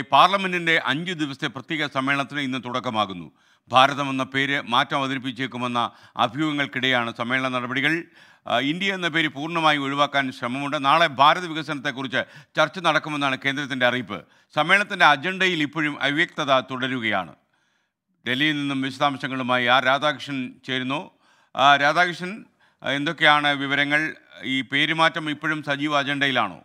പാർലമെന്റിന്റെ അഞ്ച് ദിവസത്തെ പ്രത്യേക സമ്മേളനത്തിന് ഇന്ന് തുടക്കമാകുന്നു ഭാരതം എന്ന പേര് മാറ്റം അവതരിപ്പിച്ചേക്കുമെന്ന അഭ്യൂഹങ്ങൾക്കിടെയാണ് സമ്മേളന നടപടികൾ ആ, ഇന്ത്യ എന്ന പേര് പൂർണ്ണമായി ഒഴിവാക്കാൻ ശ്രമമുണ്ട് നാളെ ഭാരത വികസനത്തെക്കുറിച്ച് ചർച്ച നടക്കുമെന്നാണ് കേന്ദ്രത്തിന്റെ അറിയിപ്പ് സമ്മേളനത്തിന്റെ അജണ്ടയിൽ ഇപ്പോഴും അവ്യക്തത തുടരുകയാണ് ഡൽഹിയിൽ നിന്നും വിശദാംശങ്ങളുമായി ആർ രാധാകൃഷ്ണൻ ചേരുന്നു ആ, രാധാകൃഷ്ണൻ ആ, എന്തൊക്കെയാണ് വിവരങ്ങൾ ഈ പേരുമാറ്റം ഇപ്പോഴും സജീവ അജണ്ടയിലാണോ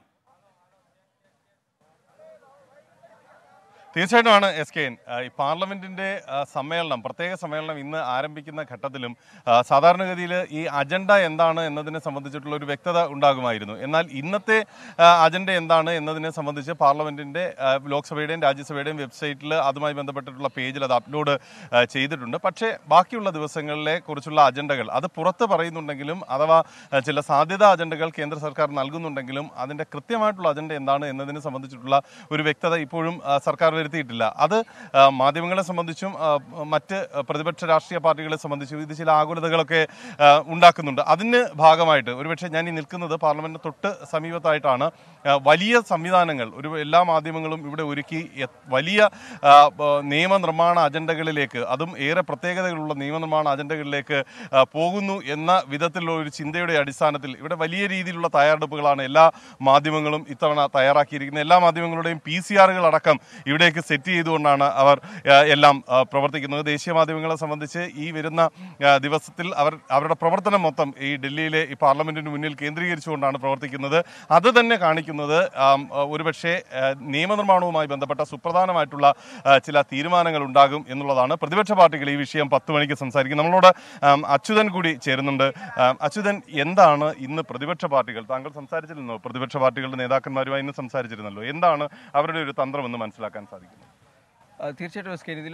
തീർച്ചയായിട്ടുമാണ് എസ് കെ എൻ ഈ പാർലമെന്റിന്റെ ആ, സമ്മേളനം പ്രത്യേക സമ്മേളനം ഇന്ന് ആരംഭിക്കുന്ന ഘട്ടത്തിലും ആ, സാധാരണഗതിയിൽ ഈ അജണ്ട എന്താണ് എന്നതിനെ സംബന്ധിച്ചിട്ടുള്ള ഒരു വ്യക്തത ഉണ്ടാകുമായിരുന്നു എന്നാൽ ഇന്നത്തെ ആ, അജണ്ട എന്താണ് എന്നതിനെ സംബന്ധിച്ച് പാർലമെന്റിന്റെ ആ, ലോക്സഭയുടെയും രാജ്യസഭയുടെയും വെബ്സൈറ്റിൽ അതുമായി ബന്ധപ്പെട്ടിട്ടുള്ള പേജിൽ അത് അപ്ലോഡ് ആ, ചെയ്തിട്ടുണ്ട് പക്ഷേ ബാക്കിയുള്ള ദിവസങ്ങളിലെ കുറിച്ചുള്ള അജണ്ടകൾ അത് പുറത്ത് പറയുന്നുണ്ടെങ്കിലും അഥവാ ആ, ചില സാധ്യതാ അജണ്ടകൾ കേന്ദ്ര സർക്കാർ നൽകുന്നുണ്ടെങ്കിലും അതിന്റെ കൃത്യമായിട്ടുള്ള അജണ്ട എന്താണ് എന്നതിനെ സംബന്ധിച്ചിട്ടുള്ള ഒരു വ്യക്തത ഇപ്പോഴും ആ, സർക്കാർ വരുത്തിയിട്ടില്ല അത് ആ, മാധ്യമങ്ങളെ സംബന്ധിച്ചും ആ, മറ്റ് പ്രതിപക്ഷ രാഷ്ട്രീയ പാർട്ടികളെ സംബന്ധിച്ചും ഇത് ചില ആകുലതകളൊക്കെ ആ, ഉണ്ടാക്കുന്നുണ്ട് അതിന് ഭാഗമായിട്ട് ഒരുപക്ഷെ ഞാൻ ഈ നിൽക്കുന്നത് പാർലമെന്റിന് തൊട്ട് സമീപത്തായിട്ടാണ് ആ, വലിയ സംവിധാനങ്ങൾ ഒരു എല്ലാ മാധ്യമങ്ങളും ഇവിടെ ഒരുക്കി എ- വലിയ ആ, ബ- നിയമനിർമ്മാണ അജണ്ടകളിലേക്ക് അതും ഏറെ പ്രത്യേകതകളുള്ള നിയമനിർമ്മാണ അജണ്ടകളിലേക്ക് ആ, പോകുന്നു എന്ന വിധത്തിലുള്ള ഒരു ചിന്തയുടെ അടിസ്ഥാനത്തിൽ ഇവിടെ വലിയ രീതിയിലുള്ള തയ്യാറെടുപ്പുകളാണ് എല്ലാ മാധ്യമങ്ങളും ഇത്തവണ തയ്യാറാക്കിയിരിക്കുന്നത് എല്ലാ മാധ്യമങ്ങളുടെയും പി സി ആറുകൾ അടക്കം ഇവിടേക്ക് സെറ്റ് ചെയ്തുകൊണ്ടാണ് അവർ ആ, എല്ലാം ആ, പ്രവർത്തിക്കുന്നത് ദേശീയ മാധ്യമങ്ങളെ സംബന്ധിച്ച് ഈ വരുന്ന ആ, ദിവസത്തിൽ അവർ അവരുടെ പ്രവർത്തനം മൊത്തം ഈ ഡൽഹിയിലെ ഈ പാർലമെന്റിന് മുന്നിൽ കേന്ദ്രീകരിച്ചുകൊണ്ടാണ് പ്രവർത്തിക്കുന്നത് അത് തന്നെ കാണിക്കുന്നത് ആം, ആ, ഒരുപക്ഷെ ആ, നിയമനിർമ്മാണവുമായി ബന്ധപ്പെട്ട സുപ്രധാനമായിട്ടുള്ള ആ, ചില തീരുമാനങ്ങൾ ഉണ്ടാകും എന്നുള്ളതാണ് പ്രതിപക്ഷ പാർട്ടികൾ ഈ വിഷയം പത്ത് മണിക്ക് സംസാരിക്കും നമ്മളോട് ആം, അച്യുതൻ കൂടി ചേരുന്നുണ്ട് ആം, അച്യുതൻ എന്താണ് ഇന്ന് പ്രതിപക്ഷ പാർട്ടികൾ താങ്കൾ സംസാരിച്ചിരുന്നോ പ്രതിപക്ഷ പാർട്ടികളുടെ നേതാക്കന്മാരുമായി ഇന്ന് സംസാരിച്ചിരുന്നല്ലോ എന്താണ് അവരുടെ ഒരു തന്ത്രമെന്ന് മനസ്സിലാക്കാൻ സാധിക്കുന്നത് ആ, തീർച്ചയായിട്ടും എസ് കെ ഇതിൽ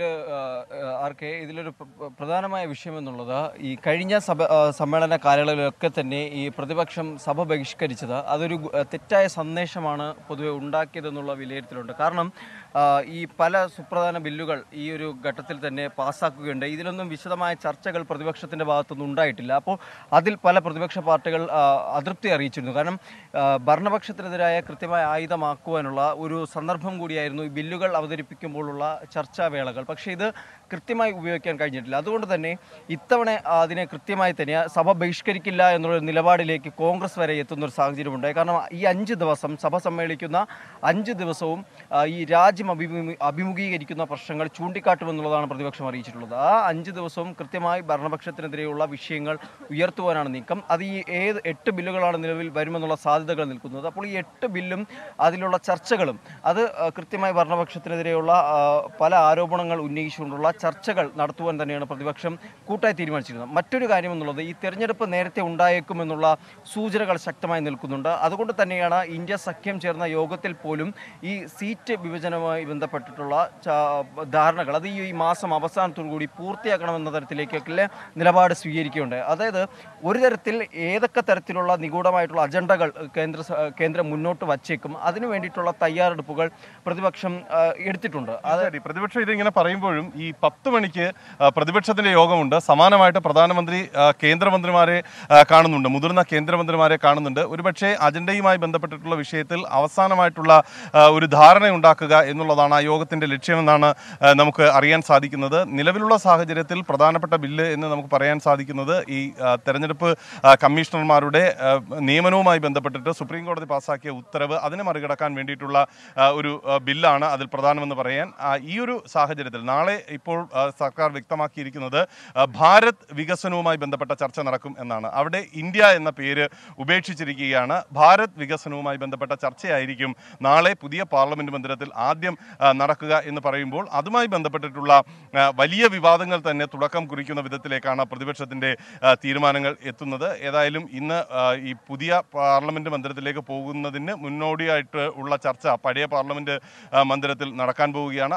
ആർ കെ ഇതിലൊരു പ്ര- പ്ര- പ്രധാനമായ വിഷയം എന്നുള്ളത് ഈ കഴിഞ്ഞ സഭ ആ, സമ്മേളന കാലയളവിലൊക്കെ തന്നെ ഈ പ്രതിപക്ഷം സഭ ബഹിഷ്കരിച്ചത് അതൊരു ഗു- ആ, തെറ്റായ സന്ദേശമാണ് പൊതുവെ ഉണ്ടാക്കിയതെന്നുള്ള വിലയിരുത്തലുണ്ട് കാരണം ആ, ഈ പല സുപ്രധാന ബില്ലുകൾ ഈ ഒരു ഘട്ടത്തിൽ തന്നെ പാസ്സാക്കുകയുണ്ട് ഇതിലൊന്നും വിശദമായ ചർച്ചകൾ പ്രതിപക്ഷത്തിൻ്റെ ഭാഗത്തുനിന്ന് ഉണ്ടായിട്ടില്ല അപ്പോൾ അതിൽ പല പ്രതിപക്ഷ പാർട്ടികൾ ആ, അതൃപ്തി അറിയിച്ചിരുന്നു കാരണം ആ, ഭരണപക്ഷത്തിനെതിരായ കൃത്യമായ ആയുധമാക്കുവാനുള്ള ഒരു സന്ദർഭം കൂടിയായിരുന്നു ഈ ബില്ലുകൾ അവതരിപ്പിക്കുമ്പോഴുള്ള ചർച്ചാവേളകൾ പക്ഷേ ഇത് കൃത്യമായി ഉപയോഗിക്കാൻ കഴിഞ്ഞിട്ടില്ല അതുകൊണ്ട് തന്നെ ഇത്തവണ അതിനെ കൃത്യമായി തന്നെ സഭ ബഹിഷ്കരിക്കില്ല എന്നുള്ള ഒരു നിലപാടിലേക്ക് കോൺഗ്രസ് വരെ എത്തുന്ന ഒരു സാഹചര്യമുണ്ടായി കാരണം ഈ അഞ്ച് ദിവസം സഭ സമ്മേളിക്കുന്ന അഞ്ച് ദിവസവും ആ, ഈ രാജ്യം അഭിമു അഭിമുഖീകരിക്കുന്ന പ്രശ്നങ്ങൾ ചൂണ്ടിക്കാട്ടുമെന്നുള്ളതാണ് പ്രതിപക്ഷം അറിയിച്ചിട്ടുള്ളത് ആ അഞ്ച് ദിവസവും കൃത്യമായി ഭരണപക്ഷത്തിനെതിരെയുള്ള വിഷയങ്ങൾ ഉയർത്തുവാനാണ് നീക്കം അത് ഈ ഏത് എട്ട് ബില്ലുകളാണ് നിലവിൽ വരുമെന്നുള്ള സാധ്യതകൾ നിൽക്കുന്നത് അപ്പോൾ ഈ എട്ട് ബില്ലും അതിലുള്ള ചർച്ചകളും അത് ആ, കൃത്യമായി ഭരണപക്ഷത്തിനെതിരെയുള്ള ആ, പല ആരോപണങ്ങൾ ഉന്നയിച്ചുകൊണ്ടുള്ള ചർച്ചകൾ നടത്തുവാൻ തന്നെയാണ് പ്രതിപക്ഷം കൂട്ടായി തീരുമാനിച്ചിരുന്നത് മറ്റൊരു കാര്യം എന്നുള്ളത് ഈ തെരഞ്ഞെടുപ്പ് നേരത്തെ ഉണ്ടായേക്കുമെന്നുള്ള സൂചനകൾ ശക്തമായി നിൽക്കുന്നുണ്ട് അതുകൊണ്ട് തന്നെയാണ് ഇന്ത്യ സഖ്യം ചേർന്ന യോഗത്തിൽ പോലും ഈ സീറ്റ് വിഭജനവുമായി ബന്ധപ്പെട്ടിട്ടുള്ള ച- ധാരണകൾ അത് ഈ മാസം അവസാനത്തോടു കൂടി പൂർത്തിയാക്കണമെന്ന തരത്തിലേക്കൊക്കെ നിലപാട് സ്വീകരിക്കുകയുണ്ട് അതായത് ഒരു തരത്തിൽ ഏതൊക്കെ തരത്തിലുള്ള നിഗൂഢമായിട്ടുള്ള അജണ്ടകൾ കേന്ദ്ര സ- കേന്ദ്രം മുന്നോട്ട് വച്ചേക്കും അതിനു വേണ്ടിയിട്ടുള്ള തയ്യാറെടുപ്പുകൾ പ്രതിപക്ഷം ആ, എടുത്തിട്ടുണ്ട് അത് ശരി പ്രതിപക്ഷം ഇതിങ്ങനെ പറയുമ്പോഴും ഈ പത്ത് മണിക്ക് ആ, പ്രതിപക്ഷത്തിന്റെ യോഗമുണ്ട് സമാനമായിട്ട് പ്രധാനമന്ത്രി ആ, കേന്ദ്രമന്ത്രിമാരെ ആ, കാണുന്നുണ്ട് മുതിർന്ന കേന്ദ്രമന്ത്രിമാരെ കാണുന്നുണ്ട് ഒരുപക്ഷെ അജണ്ടയുമായി ബന്ധപ്പെട്ടിട്ടുള്ള വിഷയത്തിൽ അവസാനമായിട്ടുള്ള ആ, ഒരു ധാരണ ഉണ്ടാക്കുക എന്നുള്ളതാണ് ആ യോഗത്തിന്റെ ലക്ഷ്യമെന്നാണ് ആ, നമുക്ക് അറിയാൻ സാധിക്കുന്നത് നിലവിലുള്ള സാഹചര്യത്തിൽ പ്രധാനപ്പെട്ട ബില്ല് എന്ന് നമുക്ക് പറയാൻ സാധിക്കുന്നത് ഈ ആ, തെരഞ്ഞെടുപ്പ് ആ, കമ്മീഷണർമാരുടെ ആ, നിയമനവുമായി ബന്ധപ്പെട്ടിട്ട് സുപ്രീം കോടതി പാസ്സാക്കിയ ഉത്തരവ് അതിനെ മറികടക്കാൻ വേണ്ടിയിട്ടുള്ള ആ, ഒരു ആ, ബില്ലാണ് അതിൽ പ്രധാനമെന്ന് പറയാൻ ആ, ഈ ഒരു സാഹചര്യത്തിൽ നാളെ ഇപ്പോൾ ആ, സർക്കാർ വ്യക്തമാക്കിയിരിക്കുന്നത് ആ, ഭാരത് വികസനവുമായി ബന്ധപ്പെട്ട ചർച്ച നടക്കും എന്നാണ് അവിടെ ഇന്ത്യ എന്ന പേര് ഉപേക്ഷിച്ചിരിക്കുകയാണ് ഭാരത് വികസനവുമായി ബന്ധപ്പെട്ട ചർച്ചയായിരിക്കും നാളെ പുതിയ പാർലമെന്റ് മന്ദിരത്തിൽ ആദ്യം ആ, നടക്കുക എന്ന് പറയുമ്പോൾ അതുമായി ബന്ധപ്പെട്ടിട്ടുള്ള ആ, വലിയ വിവാദങ്ങൾ തന്നെ തുടക്കം കുറിക്കുന്ന വിധത്തിലേക്കാണ് പ്രതിപക്ഷത്തിന്റെ ആ, തീരുമാനങ്ങൾ എത്തുന്നത് ഏതായാലും ഇന്ന് ആ, ഈ പുതിയ പാർലമെന്റ് മന്ദിരത്തിലേക്ക് പോകുന്നതിന് മുന്നോടിയായിട്ട് ഉള്ള ചർച്ച പഴയ പാർലമെന്റ് ആ, മന്ദിരത്തിൽ നടക്കാൻ പോവുകയാണ്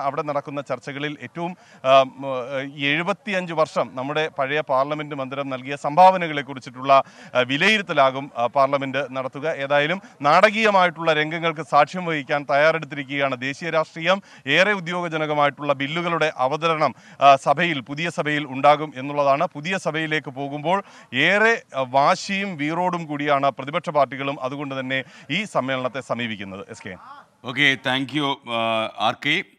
അവിടെ നടക്കുന്ന ചർച്ചകളിൽ ഏറ്റവും എഴുപത്തിയഞ്ച് വർഷം നമ്മുടെ പഴയ പാർലമെന്റ് മന്ദിരം നൽകിയ സംഭാവനകളെ കുറിച്ചിട്ടുള്ള ആ, വിലയിരുത്തലാകും ആ, പാർലമെന്റ് നടത്തുക ഏതായാലും നാടകീയമായിട്ടുള്ള രംഗങ്ങൾക്ക് സാക്ഷ്യം വഹിക്കാൻ തയ്യാറെടുത്തിരിക്കുകയാണ് ദേശീയ രാഷ്ട്രീയം ഏറെ ഉദ്യോഗജനകമായിട്ടുള്ള ബില്ലുകളുടെ അവതരണം ആ, സഭയിൽ പുതിയ സഭയിൽ ഉണ്ടാകും എന്നുള്ളതാണ് പുതിയ സഭയിലേക്ക് പോകുമ്പോൾ ഏറെ ആ, വാശിയും വീറോടും കൂടിയാണ് പ്രതിപക്ഷ പാർട്ടികളും അതുകൊണ്ട് തന്നെ ഈ സമ്മേളനത്തെ സമീപിക്കുന്നത് S K okay thank you R K